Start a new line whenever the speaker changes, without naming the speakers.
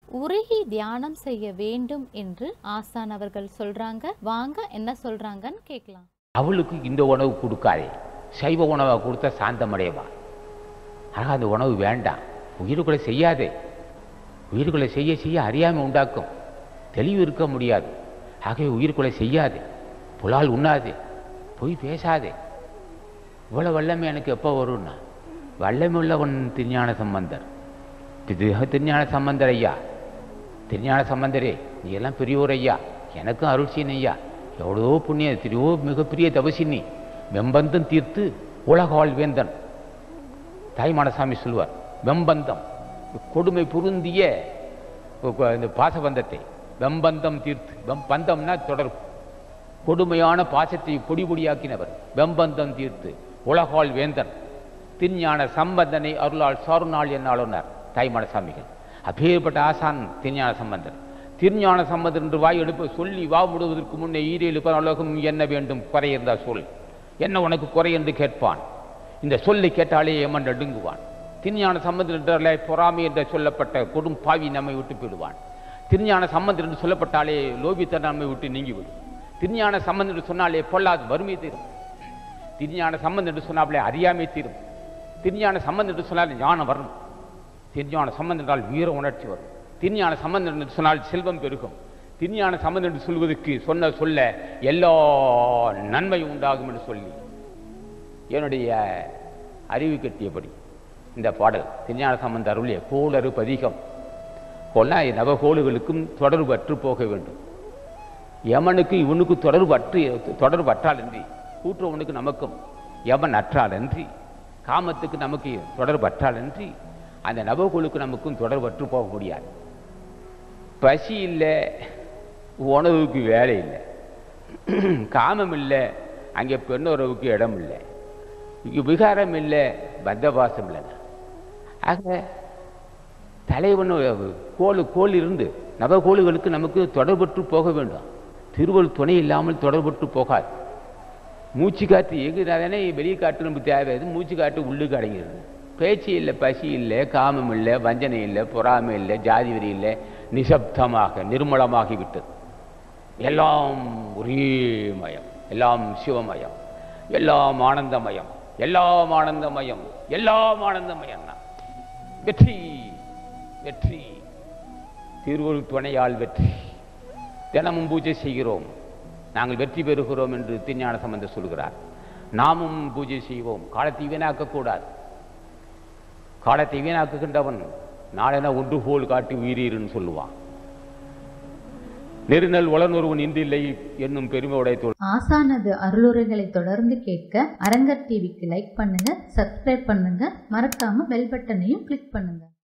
உருகி தியானம் செய்ய வேண்டும் என்று ஆசான் அவர்கள் சொல்றாங்க வாங்க என்ன சொல்றாங்கன்னு கேட்கலாம்
அவளுக்கு இந்த உணவு கொடுக்காதே சைவ உணவை கொடுத்தா சாந்தமடையவா ஆனால் அந்த உணவு வேண்டாம் உயிருக்குள்ளே செய்யாதே உயிருக்குள்ளே செய்ய செய்ய அறியாமை உண்டாக்கும் தெளிவு இருக்க முடியாது ஆகவே உயிருக்குள்ளே செய்யாதே புலால் உண்ணாதே பொய் பேசாதே இவ்வளோ வல்லமை எனக்கு எப்போ வரும்னா வல்லமை உள்ளவன் திருஞான சம்பந்தர் இது திருஞான சம்பந்தர் ஐயா திருஞான சம்பந்தரே நீ எல்லாம் பெரியோர் ஐயா எனக்கும் அருள்சின் ஐயா எவ்வளோ புண்ணிய திரியோ மிகப்பெரிய தபசினி வெம்பந்தம் தீர்த்து உலகாள் வேந்தன் தாய்மானசாமி சொல்வார் வெம்பந்தம் கொடுமை பொருந்திய இந்த பாசபந்தத்தை வெம்பந்தம் தீர்த்து வெம்பந்தம்னா தொடர்பு கொடுமையான பாசத்தை பொடி பொடியாக்கினவர் வெம்பந்தம் தீர்த்து உலகாள் வேந்தன் திருஞான சம்பந்தனை அருளால் சாருநாள் என்னாளுனர் தாய்மானசாமிகள் அப்பேற்பட்ட ஆசான் திருஞான சம்பந்தர் திருஞான சம்பந்தர் என்று வாய் எடுப்பு சொல்லி வா முடுவதற்கு முன்னே ஈரேழு பரலோகம் என்ன வேண்டும் குறை இருந்தால் சொல் என்ன உனக்கு குறை என்று கேட்பான் இந்த சொல்லை கேட்டாலே ஏமன் நடுங்குவான் திருஞான சம்பந்தர் என்றாலே பொறாமை என்று சொல்லப்பட்ட கொடும் பாவி நம்மை விட்டு போயிடுவான் திருஞான சம்பந்தர் என்று சொல்லப்பட்டாலே லோபித்த நம்மை விட்டு நீங்கிவிடும் திருஞான சம்பந்தம் என்று சொன்னாலே பொல்லாது வறுமை தீரும் திருஞான சம்பந்தம் என்று சொன்னாலே அறியாமை தீரும் திருஞான சம்பந்தம் என்று சொன்னாலே ஞானம் வரும் திருஞான சம்பந்தம் என்றால் வீர உணர்ச்சி வரும் திருஞான சம்பந்தம் என்று சொன்னால் செல்வம் பெருகும் திருஞான சம்பந்தம் என்று சொல்வதற்கு சொன்ன சொல்ல எல்லா நன்மையும் உண்டாகும் என்று சொல்லி என்னுடைய அறிவு கட்டியபடி இந்த பாடல் திருஞான சம்பந்த அருளிய கோளறு பதிகம் கொல்லா நவகோளுகளுக்கும் தொடர்பு அற்று போக வேண்டும் யமனுக்கு இவனுக்கு தொடர்பு அற்று தொடர்பு அற்றால் அன்றி கூற்றுவனுக்கு நமக்கும் யமன் அற்றால் அன்றி காமத்துக்கு நமக்கு தொடர்பு அற்றால் அன்றி அந்த நவகோளுக்கு நமக்கும் தொடர்பு அற்று போக முடியாது பசி இல்லை உணவுக்கு வேலை இல்லை காமம் இல்லை அங்கே பெண்ணுறவுக்கு இடம் இல்லை இங்கே விகாரம் இல்லை பந்தபாசம் இல்லைங்க ஆக தலைவன் கோல் கோல் இருந்து நவகோளுகளுக்கு நமக்கு தொடர்பற்று போக வேண்டும் திருவள் துணை இல்லாமல் தொடர்பற்று போகாது மூச்சு காற்று எங்குதானே வெளியே காற்று நமக்கு தேவை அது மூச்சு காற்று உள்ளுக்கு அடங்கிடுது பேச்சு இல்லை பசி இல்லை காமம் இல்லை வஞ்சனை இல்லை பொறாமை இல்லை ஜாதி வரி இல்லை நிசப்தமாக நிர்மலமாகி விட்டது எல்லாம் ஒரே மயம் எல்லாம் சிவமயம் எல்லாம் ஆனந்தமயம் எல்லாம் ஆனந்தமயம் எல்லாம் ஆனந்தமயம் தான் வெற்றி வெற்றி திருவருள் துணையால் வெற்றி தினமும் பூஜை செய்கிறோம் நாங்கள் வெற்றி பெறுகிறோம் என்று திருஞான சம்பந்தர் சொல்கிறார் நாமும் பூஜை செய்வோம் காலத்தை வீணாக்கக்கூடாது காலத்தை வீணாக்குகின்றவன் நாளென ஒன்று போல் காட்டி உயிரீருன்னு சொல்லுவான் நெருநல் உளனொருவன் இன்றில்லை என்னும் பெருமை உடைத்தோள்
ஆசானது அருளுரைகளை தொடர்ந்து கேட்க அரங்கர் டிவிக்கு லைக் பண்ணுங்க சப்ஸ்கிரைப் பண்ணுங்க மறக்காம பெல் பட்டனையும் கிளிக் பண்ணுங்க